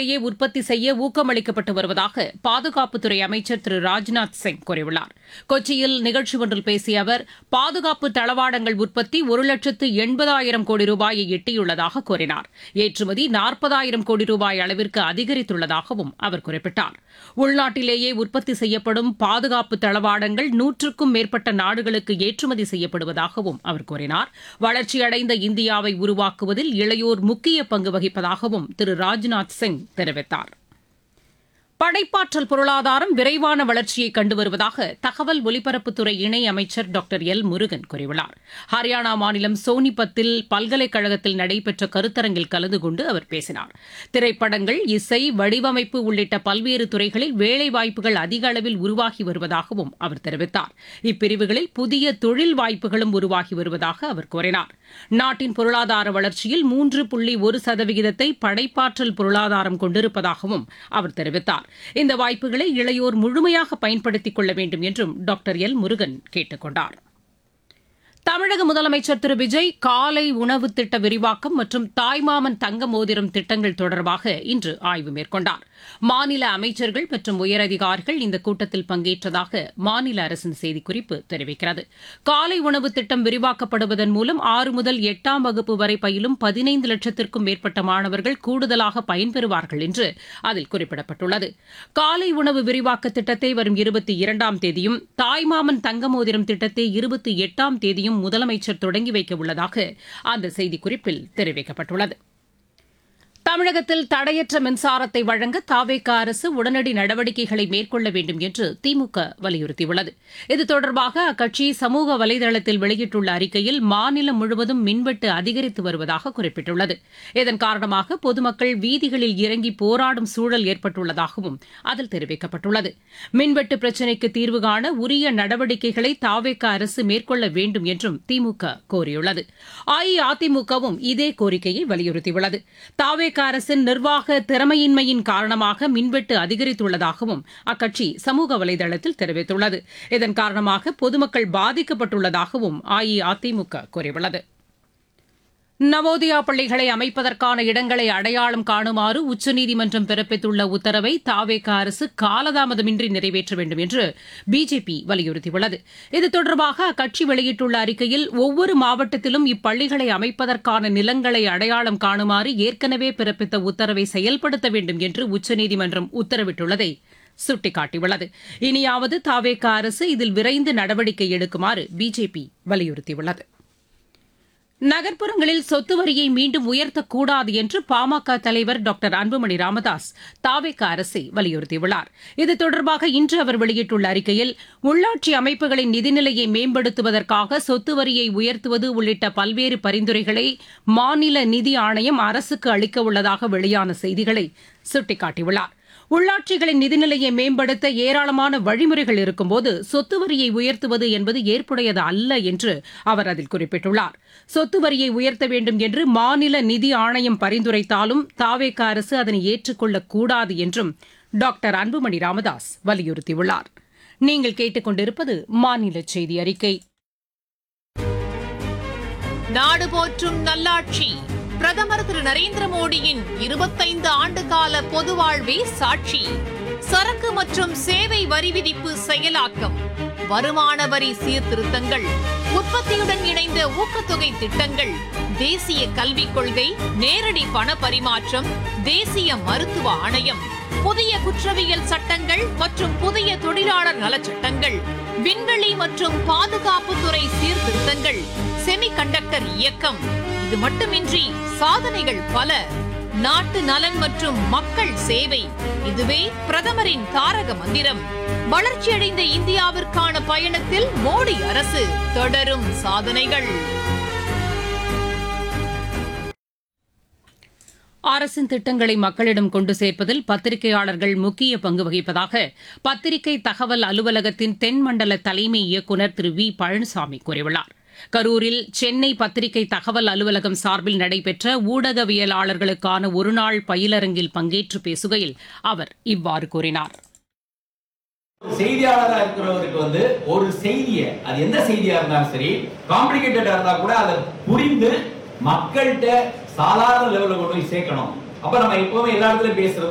உள்நாட்டிலேயே உற்பத்தி செய்ய ஊக்கமளிக்கப்பட்டு வருவதாக பாதுகாப்புத்துறை அமைச்சர் திரு ராஜ்நாத் சிங் கூறியுள்ளார் கொச்சியில் நிகழ்ச்சி ஒன்றில் பேசிய அவர் பாதுகாப்பு தளவாடங்கள் உற்பத்தி ஒரு லட்சத்து எண்பதாயிரம் கோடி ரூபாயை எட்டியுள்ளதாக கூறினார் ஏற்றுமதி நாற்பதாயிரம் கோடி ரூபாய் அளவிற்கு அதிகரித்துள்ளதாகவும் அவர் குறிப்பிட்டார் உள்நாட்டிலேயே உற்பத்தி செய்யப்படும் பாதுகாப்பு தளவாடங்கள் நூற்றுக்கும் மேற்பட்ட நாடுகளுக்கு ஏற்றுமதி செய்யப்படுவதாகவும் அவர் கூறினார் வளர்ச்சியடைந்த இந்தியாவை உருவாக்குவதில் இளையோர் முக்கிய பங்கு வகிப்பதாகவும் திரு ராஜ்நாத் சிங் தெரிவித்தார் படைப்பாற்றல் பொருளாதாரம் விரைவான வளர்ச்சியை கண்டு வருவதாக தகவல் ஒலிபரப்புத்துறை இணை அமைச்சர் டாக்டர் எல் முருகன் கூறியுள்ளார் ஹரியானா மாநிலம் சோனிபத்தில் பல்கலைக்கழகத்தில் நடைபெற்ற கருத்தரங்கில் கலந்து கொண்டு அவர் பேசினார் திரைப்படங்கள் இசை வடிவமைப்பு உள்ளிட்ட பல்வேறு துறைகளில் வேலைவாய்ப்புகள் அதிக அளவில் உருவாகி வருவதாகவும் அவர் தெரிவித்தார் இப்பிரிவுகளில் புதிய தொழில் வாய்ப்புகளும் உருவாகி வருவதாக அவர் கூறினார் நாட்டின் பொருளாதார வளர்ச்சியில் மூன்று புள்ளி ஒரு சதவிகிதத்தை படைப்பாற்றல் பொருளாதாரம் கொண்டிருப்பதாகவும் அவர் தெரிவித்தார் இந்த வாய்ப்புகளை இளையோர் முழுமையாக பயன்படுத்திக் கொள்ள வேண்டும் என்றும் டாக்டர் எல் முருகன் கேட்டுக் கொண்டார் தமிழக முதலமைச்சர் திரு விஜய் காலை உணவு திட்ட விரிவாக்கம் மற்றும் தாய்மாமன் தங்க மோதிரம் திட்டங்கள் தொடர்பாக இன்று ஆய்வு மேற்கொண்டார் மாநில அமைச்சர்கள் மற்றும் உயரதிகாரிகள் இந்த கூட்டத்தில் பங்கேற்றதாக மாநில அரசின் செய்திக்குறிப்பு தெரிவிக்கிறது காலை உணவு திட்டம் விரிவாக்கப்படுவதன் மூலம் ஆறு முதல் எட்டாம் வகுப்பு வரை பயிலும் பதினைந்து லட்சத்திற்கும் மேற்பட்ட மாணவர்கள் கூடுதலாக பயன்பெறுவார்கள் என்று அதில் குறிப்பிடப்பட்டுள்ளது காலை உணவு விரிவாக்க திட்டத்தை வரும் இருபத்தி இரண்டாம் தேதியும் தாய்மாமன் தங்க மோதிரம் திட்டத்தை இருபத்தி எட்டாம் தேதியும் முதலமைச்சர் தொடங்கி வைக்க உள்ளதாக அந்த செய்திக்குறிப்பில் தெரிவிக்கப்பட்டுள்ளது தமிழகத்தில் தடையற்ற மின்சாரத்தை வழங்க தாவேக அரசு உடனடி நடவடிக்கைகளை மேற்கொள்ள வேண்டும் என்று திமுக வலியுறுத்தியுள்ளது இது தொடர்பாக அக்கட்சி சமூக வலைதளத்தில் வெளியிட்டுள்ள அறிக்கையில் மாநிலம் முழுவதும் மின்வெட்டு அதிகரித்து வருவதாக குறிப்பிட்டுள்ளது இதன் காரணமாக பொதுமக்கள் வீதிகளில் இறங்கி போராடும் சூழல் ஏற்பட்டுள்ளதாகவும் அதில் தெரிவிக்கப்பட்டுள்ளது மின்வெட்டு பிரச்சினைக்கு தீர்வு காண உரிய நடவடிக்கைகளை தாவேக அரசு மேற்கொள்ள வேண்டும் என்றும் திமுக கோரியுள்ளது அஇஅதிமுகவும் இதே கோரிக்கையை வலியுறுத்தியுள்ளது தாவே தாவேக அரசின் நிர்வாக திறமையின்மையின் காரணமாக மின்வெட்டு அதிகரித்துள்ளதாகவும் அக்கட்சி சமூக வலைதளத்தில் தெரிவித்துள்ளது இதன் காரணமாக பொதுமக்கள் பாதிக்கப்பட்டுள்ளதாகவும் அஇஅதிமுக கூறியுள்ளது நவோதயா பள்ளிகளை அமைப்பதற்கான இடங்களை அடையாளம் காணுமாறு உச்சநீதிமன்றம் பிறப்பித்துள்ள உத்தரவை தாவேக அரசு காலதாமதமின்றி நிறைவேற்ற வேண்டும் என்று பிஜேபி வலியுறுத்தியுள்ளது இது தொடர்பாக அக்கட்சி வெளியிட்டுள்ள அறிக்கையில் ஒவ்வொரு மாவட்டத்திலும் இப்பள்ளிகளை அமைப்பதற்கான நிலங்களை அடையாளம் காணுமாறு ஏற்கனவே பிறப்பித்த உத்தரவை செயல்படுத்த வேண்டும் என்று உச்சநீதிமன்றம் உத்தரவிட்டுள்ளதை சுட்டிக்காட்டியுள்ளது இனியாவது தாவேக அரசு இதில் விரைந்து நடவடிக்கை எடுக்குமாறு பிஜேபி வலியுறுத்தியுள்ளது நகர்ப்புறங்களில் சொத்து வரியை மீண்டும் உயர்த்தக்கூடாது என்று பாமக தலைவர் டாக்டர் அன்புமணி ராமதாஸ் தாவேக அரசை வலியுறுத்தியுள்ளார் இது தொடர்பாக இன்று அவர் வெளியிட்டுள்ள அறிக்கையில் உள்ளாட்சி அமைப்புகளின் நிதிநிலையை மேம்படுத்துவதற்காக சொத்து வரியை உயர்த்துவது உள்ளிட்ட பல்வேறு பரிந்துரைகளை மாநில நிதி ஆணையம் அரசுக்கு அளிக்க உள்ளதாக வெளியான செய்திகளை சுட்டிக்காட்டியுள்ளார் உள்ளாட்சிகளின் நிதிநிலையை மேம்படுத்த ஏராளமான வழிமுறைகள் இருக்கும்போது சொத்து வரியை உயர்த்துவது என்பது ஏற்புடையது அல்ல என்று அவர் அதில் குறிப்பிட்டுள்ளார் சொத்து வரியை உயர்த்த வேண்டும் என்று மாநில நிதி ஆணையம் பரிந்துரைத்தாலும் தாவேக அரசு அதனை ஏற்றுக்கொள்ளக் கூடாது என்றும் டாக்டர் அன்புமணி ராமதாஸ் வலியுறுத்தியுள்ளார் நீங்கள் கேட்டுக்கொண்டிருப்பது மாநில செய்தி அறிக்கை நாடு போற்றும் நல்லாட்சி பிரதமர் திரு நரேந்திர மோடியின் இருபத்தைந்து ஆண்டு கால பொது வாழ்வே சாட்சி சரக்கு மற்றும் சேவை வரி விதிப்பு செயலாக்கம் வருமான வரி சீர்திருத்தங்கள் உற்பத்தியுடன் இணைந்த ஊக்கத்தொகை திட்டங்கள் தேசிய கல்விக் கொள்கை நேரடி பண பரிமாற்றம் தேசிய மருத்துவ ஆணையம் புதிய குற்றவியல் சட்டங்கள் மற்றும் புதிய தொழிலாளர் நலச்சட்டங்கள் விண்வெளி மற்றும் பாதுகாப்புத்துறை சீர்திருத்தங்கள் செமிகண்டக்டர் இயக்கம் இது மட்டுமின்றி சாதனைகள் பல நாட்டு நலன் மற்றும் மக்கள் சேவை இதுவே பிரதமரின் தாரக மந்திரம் வளர்ச்சியடைந்த இந்தியாவிற்கான பயணத்தில் மோடி அரசு தொடரும் சாதனைகள் அரசின் திட்டங்களை மக்களிடம் கொண்டு சேர்ப்பதில் பத்திரிகையாளர்கள் முக்கிய பங்கு வகிப்பதாக பத்திரிகை தகவல் அலுவலகத்தின் தென்மண்டல தலைமை இயக்குநர் திரு வி பழனிசாமி கூறியுள்ளார் கரூரில் சென்னை பத்திரிகை தகவல் அலுவலகம் சார்பில் நடைபெற்ற ஊடகவியலாளர்களுக்கான ஒருநாள் பயிலரங்கில் பங்கேற்று பேசுகையில் அவர் இவ்வாறு கூறினார் செய்தியாளரா இருக்கிறவருக்கு வந்து ஒரு செய்தியை அது எந்த செய்தியா இருந்தாலும் சரி காம்ப்ளிகேட்டடா இருந்தா கூட அதை புரிந்து மக்கள்கிட்ட சாதாரண லெவல்ல கொண்டு போய் சேர்க்கணும் அப்ப நம்ம எப்பவுமே எல்லா இடத்துலயும் பேசுறது